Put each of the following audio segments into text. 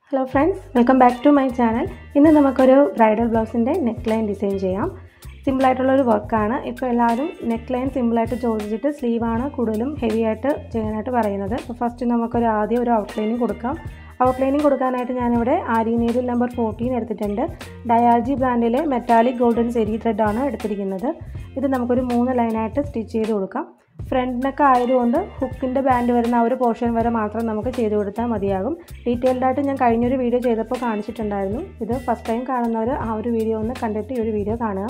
hello friends welcome back to my channel ഇന്ന് നമുക്കൊരു bridal ബ്ലൗസിൻ്റെ നെക്ക് ലൈൻ ഡിസൈൻ ചെയ്യാം സിമ്പിളായിട്ടുള്ളൊരു വർക്കാണ് ഇപ്പോൾ എല്ലാവരും നെക്ക് ലൈൻ സിമ്പിളായിട്ട് ചോദിച്ചിട്ട് സ്ലീവാണ് കൂടുതലും ഹെവി ആയിട്ട് ചെയ്യാനായിട്ട് പറയുന്നത് അപ്പോൾ ഫസ്റ്റ് നമുക്കൊരു ആദ്യം ഒരു ഔട്ട്ലൈനിങ് കൊടുക്കാം ഔട്ട്ലൈനിങ് കൊടുക്കാനായിട്ട് ഞാനിവിടെ ആരി നീഡിൽ നമ്പർ ഫോർട്ടീൻ എടുത്തിട്ടുണ്ട് ഡയാർജി ബ്രാൻഡിലെ മെറ്റാലിക് ഗോൾഡൻ സെരി ത്രെഡാണ് എടുത്തിരിക്കുന്നത് ഇത് നമുക്കൊരു മൂന്ന് ലൈനായിട്ട് സ്റ്റിച്ച് ചെയ്ത് കൊടുക്കാം ഫ്രണ്ട് നെക്ക് ആയതുകൊണ്ട് ഹുക്കിൻ്റെ ബാൻഡ് വരുന്ന ആ ഒരു പോർഷൻ വരെ മാത്രം നമുക്ക് ചെയ്ത് കൊടുത്താൽ മതിയാകും ഡീറ്റെയിൽഡ് ആയിട്ട് ഞാൻ കഴിഞ്ഞൊരു വീഡിയോ ചെയ്തപ്പോൾ കാണിച്ചിട്ടുണ്ടായിരുന്നു ഇത് ഫസ്റ്റ് ടൈം കാണുന്നവർ ആ ഒരു വീഡിയോ ഒന്ന് കണ്ടിട്ട് ഈ ഒരു വീഡിയോ കാണുക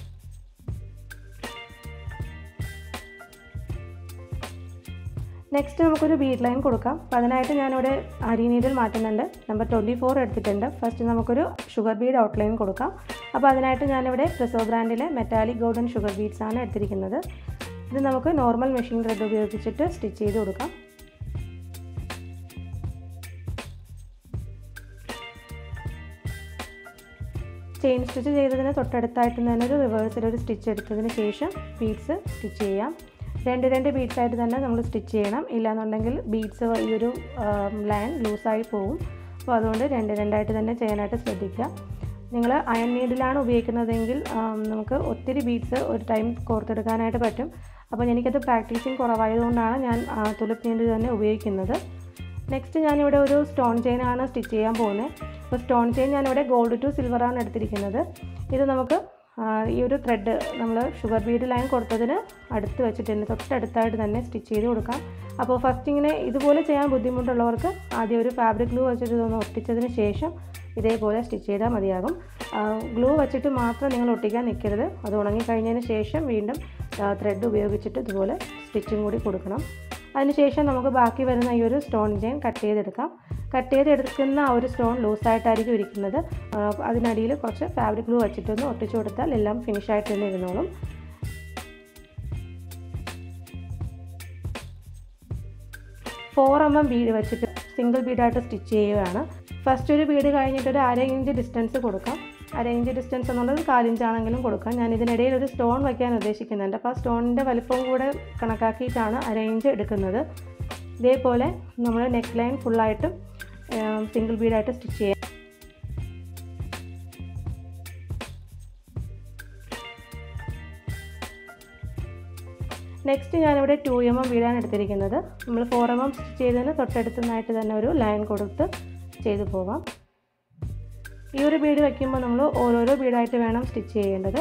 നെക്സ്റ്റ് നമുക്കൊരു ബീഡ് ലൈൻ കൊടുക്കാം അപ്പോൾ അതിനായിട്ട് ഞാനിവിടെ അരി നീഡിൽ മാറ്റുന്നുണ്ട് നമ്പർ ട്വൻറ്റി ഫോർ എടുത്തിട്ടുണ്ട് ഫസ്റ്റ് നമുക്കൊരു ഷുഗർ ബീഡ് ഔട്ട്ലൈൻ കൊടുക്കാം അപ്പോൾ അതിനായിട്ട് ഞാനിവിടെ പ്രിസോ ബ്രാൻഡിലെ മെറ്റാലിക് ഗോൾഡൻ ഷുഗർ ബീഡ്സ് ആണ് എടുത്തിരിക്കുന്നത് ഇത് നമുക്ക് നോർമൽ മെഷീൻ ത്രെഡ് ഉപയോഗിച്ചിട്ട് സ്റ്റിച്ച് ചെയ്ത് കൊടുക്കാം ചെയിൻ സ്റ്റിച്ച് ചെയ്തതിന് തൊട്ടടുത്തായിട്ട് തന്നെ ഒരു റിവേഴ്സിൽ ഒരു സ്റ്റിച്ച് എടുത്തതിന് ശേഷം ബീഡ്സ് സ്റ്റിച്ച് ചെയ്യാം രണ്ട് രണ്ട് ബീഡ്സ് ആയിട്ട് തന്നെ നമ്മൾ സ്റ്റിച്ച് ചെയ്യണം ഇല്ലാന്നുണ്ടെങ്കിൽ ബീഡ്സ് ഈ ഒരു ലൈൻ ലൂസായി പോകും അപ്പോൾ അതുകൊണ്ട് രണ്ട് രണ്ടായിട്ട് തന്നെ ചെയ്യാനായിട്ട് ശ്രദ്ധിക്കുക നിങ്ങൾ അയൺ നീഡിലാണ് ഉപയോഗിക്കുന്നതെങ്കിൽ നമുക്ക് ഒത്തിരി ബീഡ്സ് ഒരു ടൈം കോർത്തെടുക്കാനായിട്ട് പറ്റും അപ്പോൾ എനിക്കത് പ്രാക്ടീസിങ് കുറവായതുകൊണ്ടാണ് ഞാൻ തുലിപ്പ് നീഡിൽ തന്നെ ഉപയോഗിക്കുന്നത് നെക്സ്റ്റ് ഞാനിവിടെ ഒരു സ്റ്റോൺ ചെയിനാണ് സ്റ്റിച്ച് ചെയ്യാൻ പോകുന്നത് അപ്പോൾ സ്റ്റോൺ ചെയിൻ ഞാനിവിടെ ഗോൾഡ് ടു സിൽവറാണ് എടുത്തിരിക്കുന്നത് ഇത് നമുക്ക് ഈ ഒരു ത്രെഡ് നമ്മൾ ഷുഗർ ബീഡ് ലൈൻ കൊടുത്തതിന് അടുത്ത് വെച്ചിട്ടുണ്ട് തൊട്ടടുത്തായിട്ട് തന്നെ സ്റ്റിച്ച് ചെയ്ത് കൊടുക്കാം അപ്പോൾ ഫസ്റ്റ് ഇങ്ങനെ ഇതുപോലെ ചെയ്യാൻ ബുദ്ധിമുട്ടുള്ളവർക്ക് ആദ്യം ഒരു ഫാബ്രിക് ഗ്ലൂ വെച്ചിട്ട് ഇതൊന്ന് ഒട്ടിച്ചതിന് ശേഷം ഇതേപോലെ സ്റ്റിച്ച് ചെയ്താൽ മതിയാകും ഗ്ലൂ വെച്ചിട്ട് മാത്രം നിങ്ങൾ ഒട്ടിക്കാൻ നിൽക്കരുത് അത് ഉണങ്ങി കഴിഞ്ഞതിന് ശേഷം വീണ്ടും ത്രെഡ് ഉപയോഗിച്ചിട്ട് ഇതുപോലെ സ്റ്റിച്ചും കൂടി കൊടുക്കണം അതിനുശേഷം നമുക്ക് ബാക്കി വരുന്ന ഈ ഒരു സ്റ്റോൺ ചെയിൻ കട്ട് ചെയ്തെടുക്കാം കട്ട് ചെയ്തെടുക്കുന്ന ആ ഒരു സ്റ്റോൺ ലൂസായിട്ടായിരിക്കും ഇരിക്കുന്നത് അതിനടിയിൽ കുറച്ച് ഫാബ്രിക് ഗ്ലൂ വെച്ചിട്ടൊന്ന് ഒട്ടിച്ചു കൊടുത്താൽ എല്ലാം ഫിനിഷായിട്ട് തന്നെ ഇരുന്നോളും ഫോർ എം എം ബീഡ് വെച്ചിട്ട് സിംഗിൾ ബീഡായിട്ട് സ്റ്റിച്ച് ചെയ്യുകയാണ് ഫസ്റ്റ് ഒരു ബീഡ് കഴിഞ്ഞിട്ട് ഒരു അര ഇഞ്ച് ഡിസ്റ്റൻസ് കൊടുക്കാം അര ഇഞ്ച് ഡിസ്റ്റൻസ് എന്നുള്ളത് കാലിഞ്ചാണെങ്കിലും കൊടുക്കാം ഞാൻ ഇതിനിടയിൽ ഒരു സ്റ്റോൺ വയ്ക്കാൻ ഉദ്ദേശിക്കുന്നുണ്ട് അപ്പോൾ ആ സ്റ്റോണിൻ്റെ വലിപ്പവും കൂടെ കണക്കാക്കിയിട്ടാണ് അര ഇഞ്ച് എടുക്കുന്നത് ഇതേപോലെ നമ്മൾ നെക്ക് ലൈൻ ഫുള്ളായിട്ടും സിംഗിൾ ബീഡായിട്ട് സ്റ്റിച്ച് ചെയ്യാം നെക്സ്റ്റ് ഞാനിവിടെ ടു എം എം ബീഡാണ് എടുത്തിരിക്കുന്നത് നമ്മൾ ഫോർ എം എം സ്റ്റിച്ച് ചെയ്തതിന് തൊട്ടടുത്തുനിന്നായിട്ട് തന്നെ ഒരു ലൈൻ കൊടുത്ത് ചെയ്തു പോകാം ഈ ഒരു ബീഡ് വയ്ക്കുമ്പോൾ നമ്മൾ ഓരോരോ ബീഡായിട്ട് വേണം സ്റ്റിച്ച് ചെയ്യേണ്ടത്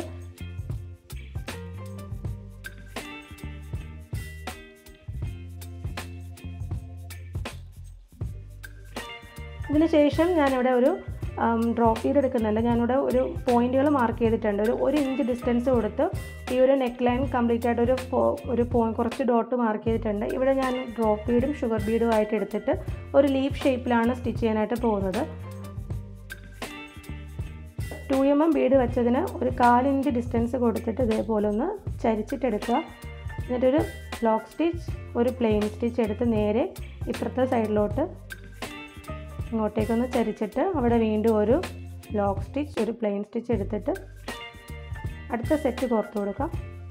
ഇതിന് ശേഷം ഞാനിവിടെ ഒരു ഡ്രോപ്പ് ചെയ്ത് എടുക്കുന്നുണ്ട് ഞാനിവിടെ ഒരു പോയിന്റുകൾ മാർക്ക് ചെയ്തിട്ടുണ്ട് ഒരു ഒരു ഇഞ്ച് ഡിസ്റ്റൻസ് കൊടുത്ത് ഈ ഒരു നെക്ക് ലൈൻ കംപ്ലീറ്റ് ആയിട്ട് ഒരു ഒരു പോയിന്റ് കുറച്ച് ഡോട്ട് മാർക്ക് ചെയ്തിട്ടുണ്ട് ഇവിടെ ഞാൻ ഡ്രോപ്പ് ബീഡും ഷുഗർ ബീഡും ആയിട്ട് എടുത്തിട്ട് ഒരു ലീഫ് ഷേപ്പിലാണ് സ്റ്റിച്ച് ചെയ്യാനായിട്ട് പോകുന്നത് ടു എം എം ബീഡ് വെച്ചതിന് ഒരു കാലിഞ്ച് ഡിസ്റ്റൻസ് കൊടുത്തിട്ട് ഇതേപോലെ ഒന്ന് ചരിച്ചിട്ടെടുക്കുക എന്നിട്ടൊരു ലോക്ക് സ്റ്റിച്ച് ഒരു പ്ലെയിൻ സ്റ്റിച്ച് എടുത്ത് നേരെ ഇപ്പുറത്തെ സൈഡിലോട്ട് ഇങ്ങോട്ടേക്കൊന്ന് ചരിച്ചിട്ട് അവിടെ വീണ്ടും ഒരു ലോക്ക് സ്റ്റിച്ച് ഒരു പ്ലെയിൻ സ്റ്റിച്ച് എടുത്തിട്ട് അടുത്ത സെറ്റ് കോർത്ത് കൊടുക്കാം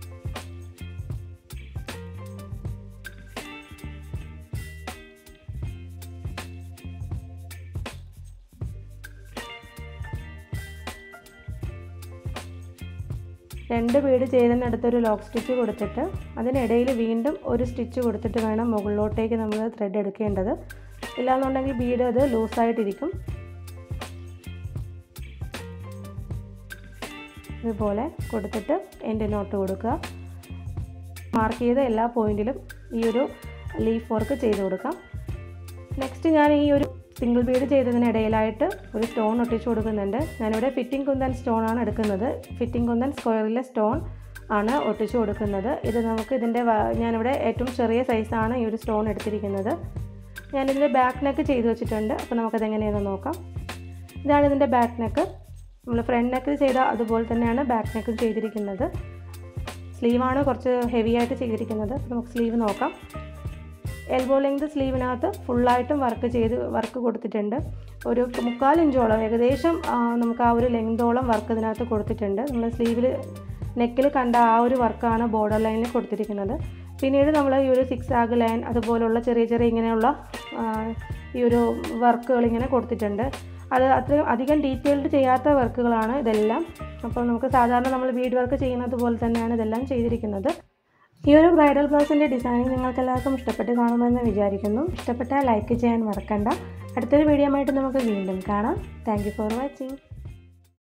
രണ്ട് ബീഡ് ചെയ്തതിനടുത്തൊരു ലോക്ക് സ്റ്റിച്ച് കൊടുത്തിട്ട് അതിനിടയിൽ വീണ്ടും ഒരു സ്റ്റിച്ച് കൊടുത്തിട്ട് വേണം മുകളിലോട്ടേക്ക് നമ്മൾ ത്രെഡ് എടുക്കേണ്ടത് ഇല്ലാന്നുണ്ടെങ്കിൽ ബീഡ് അത് ലൂസായിട്ടിരിക്കും ഇതുപോലെ കൊടുത്തിട്ട് എൻ്റെ നോട്ട് കൊടുക്കുക മാർക്ക് ചെയ്ത എല്ലാ പോയിന്റിലും ഈ ഒരു ലീഫ് വർക്ക് ചെയ്ത് കൊടുക്കാം നെക്സ്റ്റ് ഞാൻ ഈ ഒരു സിംഗിൾ ബീഡ് ചെയ്തതിനിടയിലായിട്ട് ഒരു സ്റ്റോൺ ഒട്ടിച്ചു കൊടുക്കുന്നുണ്ട് ഞാനിവിടെ ഫിറ്റിംഗ് കുന്തൻ സ്റ്റോൺ ആണ് എടുക്കുന്നത് ഫിറ്റിംഗ് കുന്തൻ സ്ക്വയറിലെ സ്റ്റോൺ ആണ് ഒട്ടിച്ചു കൊടുക്കുന്നത് ഇത് നമുക്ക് ഇതിൻ്റെ ഞാനിവിടെ ഏറ്റവും ചെറിയ സൈസാണ് ഈ ഒരു സ്റ്റോൺ എടുത്തിരിക്കുന്നത് ഞാനിതിൻ്റെ ബാക്ക് നെക്ക് ചെയ്ത് വെച്ചിട്ടുണ്ട് അപ്പോൾ നമുക്കത് എങ്ങനെയാണെന്ന് നോക്കാം ഇതാണ് ഇതിൻ്റെ ബാക്ക് നെക്ക് നമ്മൾ ഫ്രണ്ട് നെക്ക് ചെയ്ത അതുപോലെ തന്നെയാണ് ബാക്ക് നെക്കും ചെയ്തിരിക്കുന്നത് സ്ലീവാണ് കുറച്ച് ഹെവി ആയിട്ട് ചെയ്തിരിക്കുന്നത് അപ്പോൾ നമുക്ക് സ്ലീവ് നോക്കാം എൽബോ ലെങ്ത് സ്ലീവിനകത്ത് ഫുള്ളായിട്ടും വർക്ക് ചെയ്ത് വർക്ക് കൊടുത്തിട്ടുണ്ട് ഒരു മുക്കാൽ ഇഞ്ചോളം ഏകദേശം നമുക്ക് ആ ഒരു ലെങ്തോളം വർക്ക് ഇതിനകത്ത് കൊടുത്തിട്ടുണ്ട് നമ്മൾ സ്ലീവിൽ നെക്കിൽ കണ്ട ആ ഒരു വർക്കാണ് ബോർഡർ ലൈനിൽ കൊടുത്തിരിക്കുന്നത് പിന്നീട് നമ്മൾ ഈ ഒരു സിക്സ് ആഗ് ലൈൻ അതുപോലുള്ള ചെറിയ ചെറിയ ഇങ്ങനെയുള്ള ഈ ഒരു വർക്കുകൾ ഇങ്ങനെ കൊടുത്തിട്ടുണ്ട് അത് അത്ര അധികം ഡീറ്റെയിൽഡ് ചെയ്യാത്ത വർക്കുകളാണ് ഇതെല്ലാം അപ്പോൾ നമുക്ക് സാധാരണ നമ്മൾ ബീഡ് വർക്ക് ചെയ്യുന്നത് പോലെ തന്നെയാണ് ഇതെല്ലാം ചെയ്തിരിക്കുന്നത് ഈ ഒരു ബ്രൈഡൽ ബ്ലൗസിൻ്റെ ഡിസൈനിങ് നിങ്ങൾക്ക് എല്ലാവർക്കും ഇഷ്ടപ്പെട്ട് കാണുമെന്ന് വിചാരിക്കുന്നു ഇഷ്ടപ്പെട്ടാൽ ലൈക്ക് ചെയ്യാൻ മറക്കണ്ട അടുത്തൊരു വീഡിയോ ആയിട്ട് നമുക്ക് വീണ്ടും കാണാം താങ്ക് ഫോർ വാച്ചിങ്